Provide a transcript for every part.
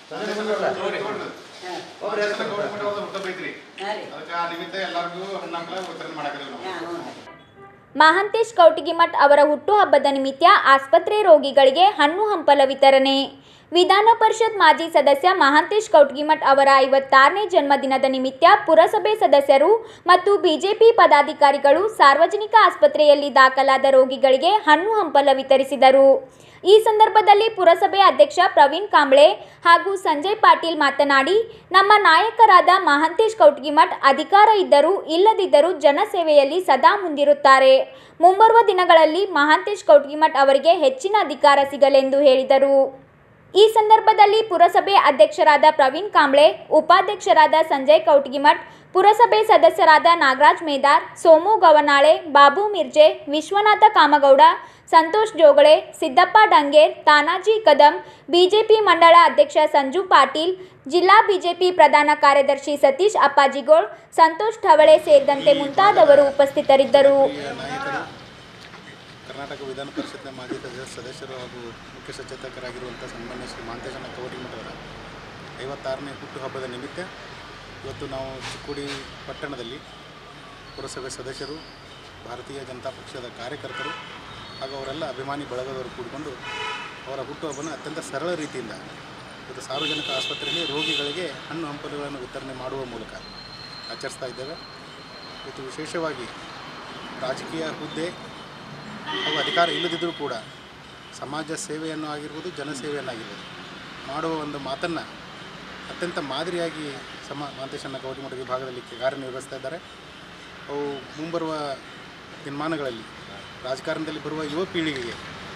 ಒಬ್ರು ಹೆಸರು ಕೊಟ್ಟು ಹುಟ್ಟುಹಬ್ಬ ಐತ್ರಿ ಹಾಂ ರೀ ಅದಕ್ಕೆ ಆ ನಿಮಿತ್ತ ಎಲ್ಲರಿಗೂ ಹಣ್ಣಂಪಲ ವಿತರಣೆ ಮಾಡಾಕತ್ತೀವಿ ನಾವು ಹಾಂ ಹ್ಞೂ ಮಹಾಂತೇಶ್ ಕೌಟಿಗಿಮಠ್ ಅವರ ಹುಟ್ಟುಹಬ್ಬದ ನಿಮಿತ್ತ ಆಸ್ಪತ್ರೆ ರೋಗಿಗಳಿಗೆ ಹಣ್ಣು ಹಂಪಲ ವಿತರಣೆ ವಿಧಾನ ಪರಿಷತ್ ಮಾಜಿ ಸದಸ್ಯ ಮಹಾಂತೇಶ್ ಕೌಟ್ಗಿಮಠ್ ಅವರ ಐವತ್ತಾರನೇ ಜನ್ಮದಿನದ ನಿಮಿತ್ತ ಪುರಸಭೆ ಸದಸ್ಯರು ಮತ್ತು ಬಿಜೆಪಿ ಪದಾಧಿಕಾರಿಗಳು ಸಾರ್ವಜನಿಕ ಆಸ್ಪತ್ರೆಯಲ್ಲಿ ದಾಖಲಾದ ರೋಗಿಗಳಿಗೆ ಹಣ್ಣು ಹಂಪಲ ವಿತರಿಸಿದರು ಈ ಸಂದರ್ಭದಲ್ಲಿ ಪುರಸಭೆ ಅಧ್ಯಕ್ಷ ಪ್ರವೀಣ್ ಕಾಂಬ್ಳೆ ಹಾಗೂ ಸಂಜಯ್ ಪಾಟೀಲ್ ಮಾತನಾಡಿ ನಮ್ಮ ನಾಯಕರಾದ ಮಹಾಂತೇಶ್ ಕೌಟ್ಗಿಮಠ್ ಅಧಿಕಾರ ಇದ್ದರೂ ಇಲ್ಲದಿದ್ದರೂ ಜನಸೇವೆಯಲ್ಲಿ ಸದಾ ಮುಂದಿರುತ್ತಾರೆ ಮುಂಬರುವ ದಿನಗಳಲ್ಲಿ ಮಹಾಂತೇಶ್ ಕೌಟ್ಗಿಮಠ್ ಅವರಿಗೆ ಹೆಚ್ಚಿನ ಅಧಿಕಾರ ಸಿಗಲೆಂದು ಹೇಳಿದರು ಈ ಸಂದರ್ಭದಲ್ಲಿ ಪುರಸಭೆ ಅಧ್ಯಕ್ಷರಾದ ಪ್ರವೀಣ್ ಕಾಂಬ್ಳೆ ಉಪಾಧ್ಯಕ್ಷರಾದ ಸಂಜಯ್ ಕೌಟ್ಗಿಮಠ್ ಪುರಸಭೆ ಸದಸ್ಯರಾದ ನಾಗರಾಜ್ ಮೇದಾರ್ ಸೋಮು ಗವನಾಳೆ ಬಾಬು ಮಿರ್ಜೆ ವಿಶ್ವನಾಥ ಕಾಮಗೌಡ ಸಂತೋಷ್ ಜೋಗಳೆ ಸಿದ್ದಪ್ಪ ಡಂಗೇರ್ ತಾನಾಜಿ ಕದಂ ಬಿಜೆಪಿ ಮಂಡಳ ಅಧ್ಯಕ್ಷ ಸಂಜು ಪಾಟೀಲ್ ಜಿಲ್ಲಾ ಬಿಜೆಪಿ ಪ್ರಧಾನ ಕಾರ್ಯದರ್ಶಿ ಸತೀಶ್ ಅಪ್ಪಾಜಿಗೋಳ್ ಸಂತೋಷ್ ಠವಳೆ ಸೇರಿದಂತೆ ಮುಂತಾದವರು ಉಪಸ್ಥಿತರಿದ್ದರು ಹಿರಿಯ ನಾಯಕರು ಕರ್ನಾಟಕ ವಿಧಾನ ಪರಿಷತ್ನ ಮಾಜಿ ಸದಸ್ಯ- ಸದಸ್ಯರು ಹಾಗೂ ಮುಖ್ಯ ಸಚೇತಕರಾಗಿರುವಂಥ ಸನ್ಮಾನ್ಯ ಶ್ರೀ ಮಾಂತೇಶನ ಕವಟಿಮಠವರ ಐವತ್ತಾರನೇ ಹುಟ್ಟುಹಬ್ಬದ ನಿಮಿತ್ತ ಇವತ್ತು ನಾವು ಚಿಕ್ಕೋಡಿ ಪಟ್ಟಣದಲ್ಲಿ ಪುರಸಭೆ ಸದಸ್ಯರು ಭಾರತೀಯ ಜನತಾ ಪಕ್ಷದ ಕಾರ್ಯಕರ್ತರು ಹಾಗೂ ಅವರೆಲ್ಲ ಅಭಿಮಾನಿ ಬಳಗದವರು ಕೂಡಿಕೊಂಡು ಅವರ ಹುಟ್ಟುಹಬ್ಬನ ಅತ್ಯಂತ ಸರಳ ರೀತಿಯಿಂದ ಇವತ್ತು ಸಾರ್ವಜನಿಕ ಆಸ್ಪತ್ರೆಯಲ್ಲಿ ರೋಗಿಗಳಿಗೆ ಹಣ್ಣು ಹಂಪಲುಗಳನ್ನು ವಿತರಣೆ ಮಾಡುವ ಮೂಲಕ ಆಚರಿಸ್ತಾ ಇದ್ದೇವೆ ಇವತ್ತು ವಿಶೇಷವಾಗಿ ರಾಜಕೀಯ ಹುದ್ದೆ ಹಾಗೂ ಅಧಿಕಾರ ಇಲ್ಲದಿದ್ದರೂ ಕೂಡ ಸಮಾಜ ಸೇವೆಯನ್ನು ಆಗಿರ್ಬೋದು ಜನಸೇವೆಯನ್ನಾಗಿರ್ಬೋದು ಮಾಡುವ ಒಂದು ಮಾತನ್ನು ಅತ್ಯಂತ ಮಾದರಿಯಾಗಿ ಸಮ ಮಾಂತೇಶನ್ನ ಕವಟಿಮಠ ವಿಭಾಗದಲ್ಲಿ ಕಾರ್ಯನಿರ್ವಹಿಸ್ತಾ ಇದ್ದಾರೆ ಅವು ಮುಂಬರುವ ದಿನಮಾನಗಳಲ್ಲಿ ರಾಜಕಾರಣದಲ್ಲಿ ಬರುವ ಯುವ ಪೀಳಿಗೆಗೆ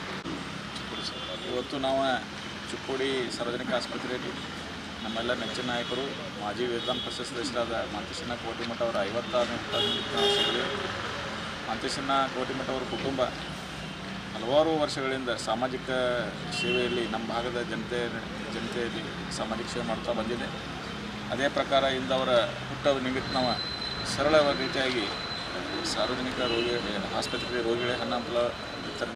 ಇವತ್ತು ನಾವು ಚಿಕ್ಕೋಡಿ ಸಾರ್ವಜನಿಕ ಆಸ್ಪತ್ರೆಯಲ್ಲಿ ನಮ್ಮೆಲ್ಲ ನೆಚ್ಚಿನ ನಾಯಕರು ಮಾಜಿ ವಿಧಾನ ಪರಿಷತ್ ಸದಸ್ಯರಾದ ಮಾಂತೇಶಣ್ಣ ಕೋಟಿಮಠ ಅವರ ಐವತ್ತಾರನೇ ಹುಟ್ಟುಹಬ್ಬ ಮಾಂತೇಶಣ್ಣ ಕೋಟಿಮಠ ಅವರ ಕುಟುಂಬ ಹಲವಾರು ವರ್ಷಗಳಿಂದ ಸಾಮಾಜಿಕ ಸೇವೆಯಲ್ಲಿ ನಮ್ಮ ಭಾಗದ ಜನತೆ ಜನತೆಯಲ್ಲಿ ಸಾಮಾಜಿಕ ಸೇವೆ ಮಾಡ್ತಾ ಬಂದಿದೆ ಅದೇ ಪ್ರಕಾರ ಇಂದು ಅವರ ಹುಟ್ಟದ ನಿಮಿತ್ತ ನಾವು ಸರಳ ರೀತಿಯಾಗಿ ಸಾರ್ವಜನಿಕ ರೋಗಿ ಆಸ್ಪತ್ರೆಗೆ ರೋಗಿಗಳಿಗೆ ಹಣ್ಣು ಹಂಪಲ ವಿತರಣೆ